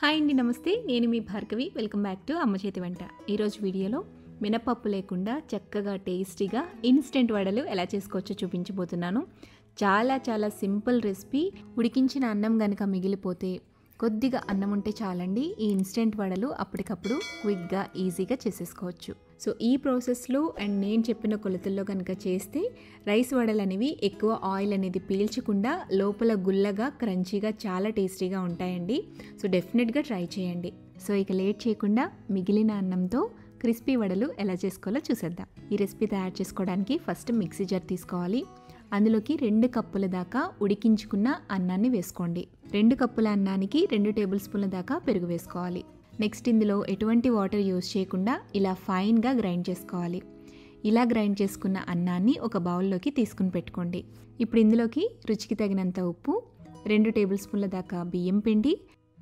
hi అండి నమస్తే నేను మీ భార్గవి వెల్కమ్ బ్యాక్ టు అమ్మ చేతి వంట ఈరోజు వీడియోలో మినపప్పు లేకుండా చక్కగా టేస్టీగా ఇన్స్టెంట్ వడలు ఎలా చేసుకోవచ్చో చూపించబోతున్నాను చాలా చాలా సింపుల్ రెసిపీ ఉడికించిన అన్నం కనుక మిగిలిపోతే కొద్దిగా అన్నం ఉంటే చాలండి ఈ ఇన్స్టెంట్ వడలు అప్పటికప్పుడు క్విక్గా ఈజీగా చేసేసుకోవచ్చు సో ఈ ప్రాసెస్లో అండ్ నేను చెప్పిన కొలతల్లో కనుక చేస్తే రైస్ వడలు అనేవి ఎక్కువ ఆయిల్ అనేది పీల్చకుండా లోపల గుల్లగా క్రంచీగా చాలా టేస్టీగా ఉంటాయండి సో డెఫినెట్గా ట్రై చేయండి సో ఇక లేట్ చేయకుండా మిగిలిన అన్నంతో క్రిస్పీ వడలు ఎలా చేసుకోవాలో చూసేద్దాం ఈ రెసిపీ తయారు చేసుకోవడానికి ఫస్ట్ మిక్సీ జార్ తీసుకోవాలి అందులోకి రెండు కప్పుల దాకా ఉడికించుకున్న అన్నాన్ని వేసుకోండి రెండు కప్పుల అన్నానికి రెండు టేబుల్ స్పూన్ల దాకా పెరుగు వేసుకోవాలి నెక్స్ట్ ఇందులో ఎటువంటి వాటర్ యూస్ చేయకుండా ఇలా ఫైన్గా గ్రైండ్ చేసుకోవాలి ఇలా గ్రైండ్ చేసుకున్న అన్నాన్ని ఒక బౌల్లోకి తీసుకుని పెట్టుకోండి ఇప్పుడు ఇందులోకి రుచికి తగినంత ఉప్పు రెండు టేబుల్ స్పూన్ల దాకా బియ్యం పిండి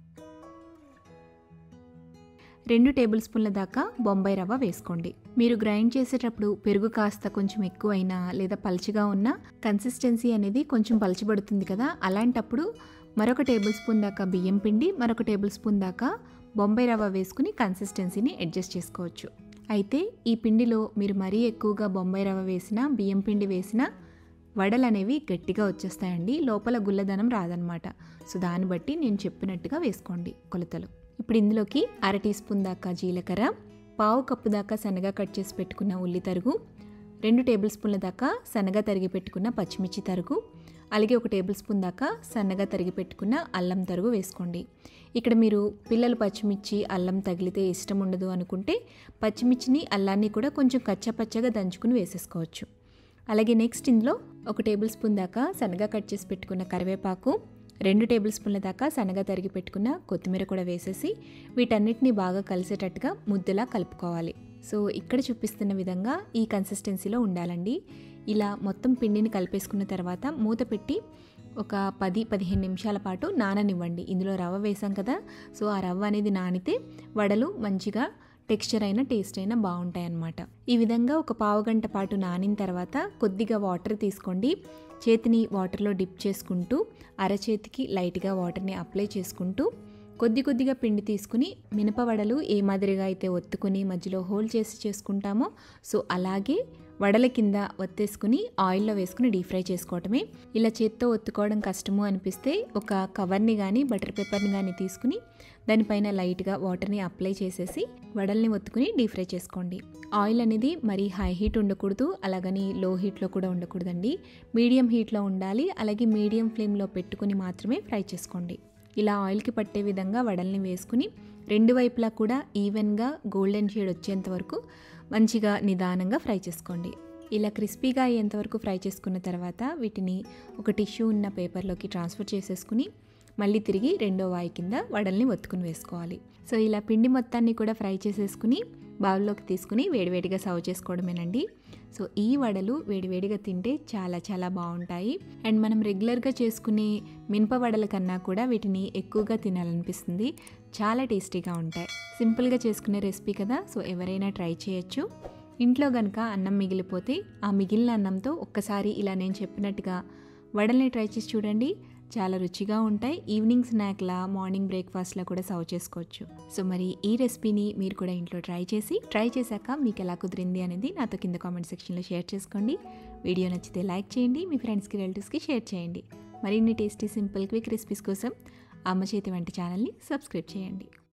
రెండు టేబుల్ స్పూన్ల దాకా బొంబాయి రవ్వ వేసుకోండి మీరు గ్రైండ్ చేసేటప్పుడు పెరుగు కాస్త కొంచెం ఎక్కువైనా లేదా పలుచగా ఉన్న కన్సిస్టెన్సీ అనేది కొంచెం పలచబడుతుంది కదా అలాంటప్పుడు మరొక టేబుల్ స్పూన్ దాకా బియ్యం పిండి మరొక టేబుల్ స్పూన్ దాకా బొంబాయి రవ్వ వేసుకుని కన్సిస్టెన్సీని అడ్జస్ట్ చేసుకోవచ్చు అయితే ఈ పిండిలో మీరు మరీ ఎక్కువగా బొంబాయి రవ్వ వేసినా బియ్యం పిండి వేసినా వడలు అనేవి గట్టిగా వచ్చేస్తాయండి లోపల గుల్లదనం రాదనమాట సో దాన్ని బట్టి నేను చెప్పినట్టుగా వేసుకోండి కొలతలు ఇప్పుడు ఇందులోకి అర టీ స్పూన్ దాకా జీలకర్ర పావు కప్పు దాకా సన్నగా కట్ చేసి పెట్టుకున్న ఉల్లి తరుగు రెండు టేబుల్ స్పూన్ల దాకా సన్నగా తరిగి పెట్టుకున్న పచ్చిమిర్చి తరుగు అలాగే ఒక టేబుల్ స్పూన్ దాకా సన్నగా తరిగి పెట్టుకున్న అల్లం తరుగు వేసుకోండి ఇక్కడ మీరు పిల్లలు పచ్చిమిర్చి అల్లం తగిలితే ఇష్టం ఉండదు అనుకుంటే పచ్చిమిర్చిని అల్లాన్ని కూడా కొంచెం కచ్చపచ్చగా దంచుకుని వేసేసుకోవచ్చు అలాగే నెక్స్ట్ ఇందులో ఒక టేబుల్ స్పూన్ దాకా సన్నగా కట్ చేసి పెట్టుకున్న కరివేపాకు రెండు టేబుల్ స్పూన్ల దాకా సన్నగా తరిగి పెట్టుకున్న కొత్తిమీర కూడా వేసేసి వీటన్నిటిని బాగా కలిసేటట్టుగా ముద్దలా కలుపుకోవాలి సో ఇక్కడ చూపిస్తున్న విధంగా ఈ కన్సిస్టెన్సీలో ఉండాలండి ఇలా మొత్తం పిండిని కలిపేసుకున్న తర్వాత మూత పెట్టి ఒక పది పదిహేను నిమిషాల పాటు నాననివ్వండి ఇందులో రవ్వ వేసాం కదా సో ఆ రవ్వ అనేది నానితే వడలు మంచిగా టెక్స్చర్ అయినా టేస్ట్ అయినా బాగుంటాయి అన్నమాట ఈ విధంగా ఒక పావు గంట పాటు నానిన తర్వాత కొద్దిగా వాటర్ తీసుకోండి చేతిని వాటర్లో డిప్ చేసుకుంటూ అరచేతికి లైట్గా వాటర్ని అప్లై చేసుకుంటూ కొద్ది కొద్దిగా పిండి తీసుకుని మినపవడలు ఏ మాదిరిగా అయితే ఒత్తుకుని మధ్యలో హోల్ చేసి చేసుకుంటామో సో అలాగే వడల కింద ఒత్తేసుకుని ఆయిల్లో వేసుకుని డీప్ ఫ్రై చేసుకోవటమే ఇలా చేత్తో ఒత్తుకోవడం కష్టము అనిపిస్తే ఒక కవర్ని కానీ బటర్ పేపర్ని కానీ తీసుకుని దానిపైన లైట్గా వాటర్ని అప్లై చేసేసి వడల్ని ఒత్తుకుని డీప్ ఫ్రై చేసుకోండి ఆయిల్ అనేది మరీ హై హీట్ ఉండకూడదు అలాగని లో హీట్లో కూడా ఉండకూడదండి మీడియం హీట్లో ఉండాలి అలాగే మీడియం ఫ్లేమ్లో పెట్టుకుని మాత్రమే ఫ్రై చేసుకోండి ఇలా ఆయిల్కి పట్టే విధంగా వడల్ని వేసుకుని రెండు వైపులా కూడా ఈవెన్గా గోల్డెన్ షేడ్ వచ్చేంత వరకు మంచిగా నిదానంగా ఫ్రై చేసుకోండి ఇలా క్రిస్పీగా అయ్యేంత వరకు ఫ్రై చేసుకున్న తర్వాత వీటిని ఒక టిష్యూ ఉన్న పేపర్లోకి ట్రాన్స్ఫర్ చేసేసుకుని మళ్ళీ తిరిగి రెండో వాయి కింద వడల్ని ఒత్తుకుని వేసుకోవాలి సో ఇలా పిండి మొత్తాన్ని కూడా ఫ్రై చేసేసుకుని బౌల్లోకి తీసుకుని వేడివేడిగా సర్వ్ చేసుకోవడమేనండి సో ఈ వడలు వేడివేడిగా తింటే చాలా చాలా బాగుంటాయి అండ్ మనం రెగ్యులర్గా చేసుకునే మినప వడల కన్నా కూడా వీటిని ఎక్కువగా తినాలనిపిస్తుంది చాలా టేస్టీగా ఉంటాయి సింపుల్గా చేసుకునే రెసిపీ కదా సో ఎవరైనా ట్రై చేయొచ్చు ఇంట్లో కనుక అన్నం మిగిలిపోతే ఆ మిగిలిన అన్నంతో ఒక్కసారి ఇలా నేను చెప్పినట్టుగా వడల్ని ట్రై చేసి చూడండి చాలా రుచిగా ఉంటాయి ఈవినింగ్ స్నాక్లా మార్నింగ్ బ్రేక్ఫాస్ట్లా కూడా సర్వ్ చేసుకోవచ్చు సో మరి ఈ రెసిపీని మీరు కూడా ఇంట్లో ట్రై చేసి ట్రై చేశాక మీకు ఎలా కుదిరింది అనేది నాతో కింద కామెంట్ సెక్షన్లో షేర్ చేసుకోండి వీడియో నచ్చితే లైక్ చేయండి మీ ఫ్రెండ్స్కి రిలేటివ్స్కి షేర్ చేయండి మరిన్ని టేస్టీ సింపుల్ క్విక్ రెసిపీస్ కోసం అమ్మ చేతి వంటి ఛానల్ని సబ్స్క్రైబ్ చేయండి